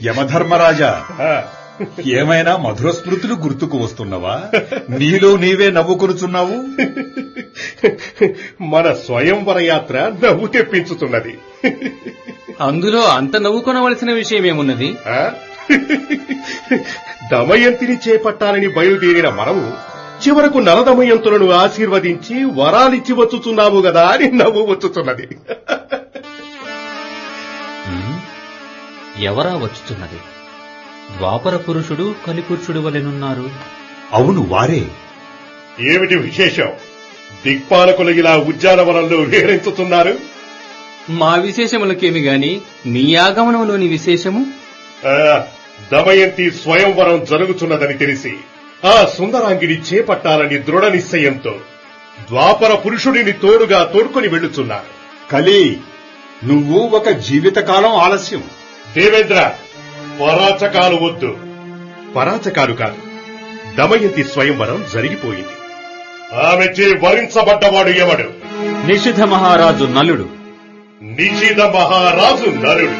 యమధర్మరాజా ఆ, ఏమైనా మధుర స్మృతులు గుర్తుకు వస్తున్నవా నీలో నీవే నవ్వుకొనుచున్నావు మన స్వయంవర యాత్ర నవ్వు తెప్పించుతున్నది అందులో అంత నవ్వుకొనవలసిన విషయమేమున్నది ఆ? దమయంతిని చేపట్టాలని బయలుదేరిన మనము చివరకు నలదమయంతులను ఆశీర్వదించి వరాలిచ్చి వచ్చుచున్నాము గదా అని నవ్వు వచ్చుతున్నది ఉమ్, ఎవరా వచ్చుతున్నది ద్వాపర పురుషుడు కలిపురుషుడు వలెనున్నారు అవును వారే ఏమిటి విశేషం దిక్పాలకులు ఇలా ఉద్యానవనంలో విహరించుతున్నారు మా విశేషములకేమి గాని నీ ఆగమనంలోని విశేషము ఆ, దమయంతి స్వయంవరం జరుగుతున్నదని తెలిసి ఆ సుందరాంగిని చేపట్టాలని దృఢ నిశ్చయంతో ద్వాపర పురుషుడిని తోడుగా తోడుకొని వెళ్ళుచున్నారు కలి నువ్వు ఒక జీవితకాలం ఆలస్యం దేవేంద్ర పరాచకాలు వద్దు పరాచకాలు కాదు దమయంతి స్వయంవరం జరిగిపోయింది ఆమెచే వరించబడ్డవాడు ఎవడు నిషిధ మహారాజు నలుడు నిషిధ మహారాజు నలుడు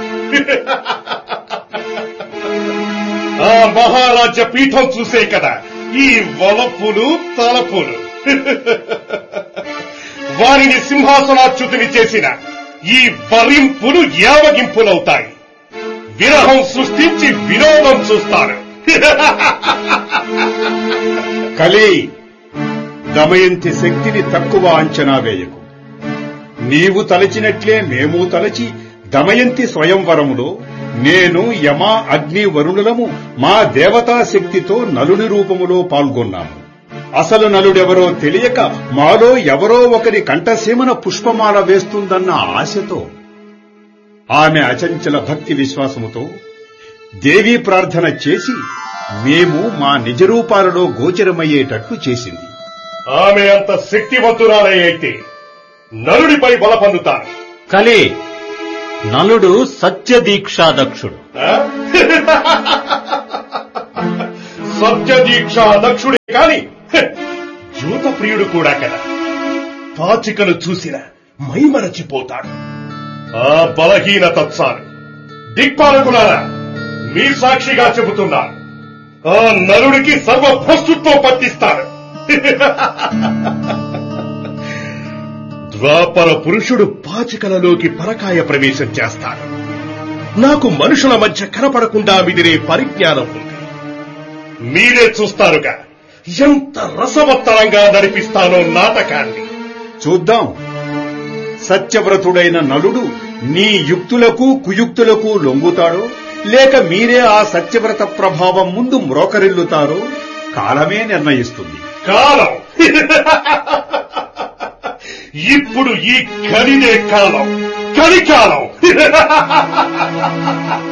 ఆ మహారాజ్య పీఠం చూసే కదా ఈ వలపులు తలపులు వారిని సింహాసనాచ్యుతిని చేసిన ఈ వరింపులు యావగింపులవుతాయి విరహం సృష్టించి వినోదం చూస్తారు కలి దమయంతి శక్తిని తక్కువ అంచనా వేయకు నీవు తలచినట్లే మేము తలచి దమయంతి స్వయంవరములో నేను యమ అగ్ని వరుణులము మా దేవతా శక్తితో నలుని రూపములో పాల్గొన్నాము అసలు నలుడెవరో తెలియక మాలో ఎవరో ఒకరి కంఠసీమన పుష్పమాల వేస్తుందన్న ఆశతో ఆమె అచంచల భక్తి విశ్వాసముతో దేవీ ప్రార్థన చేసి మేము మా నిజ రూపాలలో గోచరమయ్యేటట్లు చేసింది ఆమె అంత శక్తివంతురాలే అయితే నలుడిపై బల పొందుతారు కలి నలుడు సత్యదీక్షాదక్షుడు ఆ? సత్యదీక్ష దక్షుడే కాని హ, జూత ప్రియుడు కూడా కదా పాచికను చూసిన మైమరచిపోతాడు ఆ బలహీన తత్సాలు దిక్పాలకులారా మీ సాక్షిగా చెబుతున్నారు ఆ నలుడికి సర్వభ్రష్టుత్వం పట్టిస్తారు ద్వాపర పురుషుడు పాచికలలోకి పరకాయ ప్రవేశం చేస్తాడు నాకు మనుషుల మధ్య కనపడకుండా మిదిరే పరిజ్ఞానం ఉంది మీరే చూస్తారుగా ఎంత రసవత్తరంగా నడిపిస్తానో నాటకాన్ని చూద్దాం సత్యవ్రతుడైన నలుడు నీ యుక్తులకు కుయుక్తులకు లొంగుతాడో లేక మీరే ఆ సత్యవ్రత ప్రభావం ముందు మ్రోకరిల్లుతారో కాలమే నిర్ణయిస్తుంది కాలం ఇప్పుడు ఈ కలినే కాలం కలికాలం